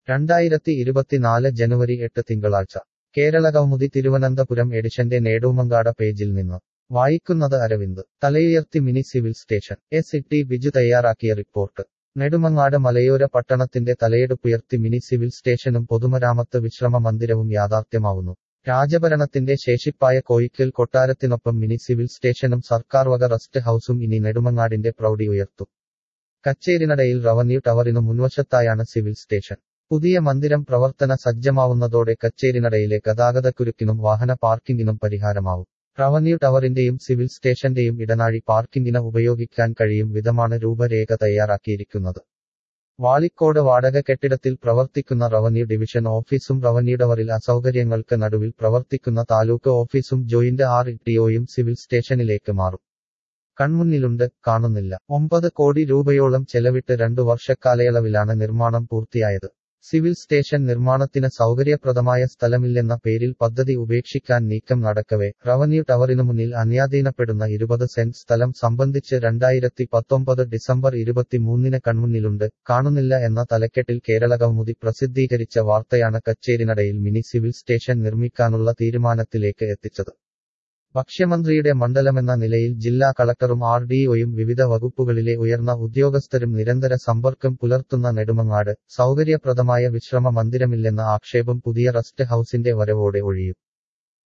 രണ്ടായിരത്തി ഇരുപത്തിനാല് ജനുവരി എട്ട് തിങ്കളാഴ്ച കേരളകൗമുദി തിരുവനന്തപുരം എഡിഷന്റെ നേടൂമങ്കാട പേജിൽ നിന്ന് വായിക്കുന്നത് അരവിന്ദ് തലയുയർത്തി mini civil station S T Biju തയ്യാറാക്കിയ റിപ്പോർട്ട് നെടുമങ്ങാട് മലയോര പട്ടണത്തിന്റെ തലയെടുപ്പുയർത്തി മിനി സിവിൽ സ്റ്റേഷനും പൊതുമരാമത്ത് വിശ്രമ മന്ദിരവും യാഥാർത്ഥ്യമാവുന്നു രാജഭരണത്തിന്റെ ശേഷിപ്പായ കോയിക്കൽ കൊട്ടാരത്തിനൊപ്പം മിനി സിവിൽ സ്റ്റേഷനും സർക്കാർ വക റസ്റ്റ് ഹൌസും ഇനി നെടുമങ്ങാടിന്റെ പ്രൗഢി ഉയർത്തും കച്ചേരിനടയിൽ റവന്യൂ ടവറിനു മുൻവശത്തായാണ് സിവിൽ സ്റ്റേഷൻ പുതിയ മന്ദിരം പ്രവർത്തന സജ്ജമാവുന്നതോടെ കച്ചേരിനടയിലെ ഗതാഗതക്കുരുക്കിനും വാഹന പാർക്കിംഗിനും പരിഹാരമാവും റവന്യൂ ടവറിന്റെയും സിവിൽ സ്റ്റേഷന്റെയും ഇടനാഴി പാർക്കിംഗിന് ഉപയോഗിക്കാൻ കഴിയും വിധമാണ് രൂപരേഖ തയ്യാറാക്കിയിരിക്കുന്നത് വാളിക്കോട് വാടക കെട്ടിടത്തിൽ പ്രവർത്തിക്കുന്ന റവന്യൂ ഡിവിഷൻ ഓഫീസും റവന്യൂ ടവറിൽ അസൗകര്യങ്ങൾക്ക് നടുവിൽ പ്രവർത്തിക്കുന്ന താലൂക്ക് ഓഫീസും ജോയിന്റ് ആർ ടിഒയും സിവിൽ സ്റ്റേഷനിലേക്ക് മാറും കൺമുന്നിലുണ്ട് കാണുന്നില്ല ഒമ്പത് കോടി രൂപയോളം ചെലവിട്ട് രണ്ടു വർഷക്കാലയളവിലാണ് നിർമ്മാണം പൂർത്തിയായത് സിവിൽ സ്റ്റേഷൻ നിർമ്മാണത്തിന് സൗകര്യപ്രദമായ സ്ഥലമില്ലെന്ന പേരിൽ പദ്ധതി ഉപേക്ഷിക്കാൻ നീക്കം നടക്കവേ റവന്യൂ ടവറിനു മുന്നിൽ അന്യാധീനപ്പെടുന്ന ഇരുപത് സെന്റ് സ്ഥലം സംബന്ധിച്ച് രണ്ടായിരത്തി പത്തൊമ്പത് ഡിസംബർ ഇരുപത്തിമൂന്നിന് കൺമുന്നിലുണ്ട് കാണുന്നില്ല എന്ന തലക്കെട്ടിൽ കേരള കൗമുദി പ്രസിദ്ധീകരിച്ച വാർത്തയാണ് കച്ചേരിനടയിൽ മിനി സിവിൽ സ്റ്റേഷൻ നിർമ്മിക്കാനുള്ള തീരുമാനത്തിലേക്ക് എത്തിച്ചത് ഭക്ഷ്യമന്ത്രിയുടെ മണ്ഡലമെന്ന നിലയിൽ ജില്ലാ കളക്ടറും ആർ ഡിഒയും വിവിധ വകുപ്പുകളിലെ ഉയർന്ന ഉദ്യോഗസ്ഥരും നിരന്തര സമ്പർക്കം പുലർത്തുന്ന നെടുമങ്ങാട് സൗകര്യപ്രദമായ വിശ്രമ മന്ദിരമില്ലെന്ന ആക്ഷേപം പുതിയ റസ്റ്റ് ഹൌസിന്റെ വരവോടെ ഒഴിയും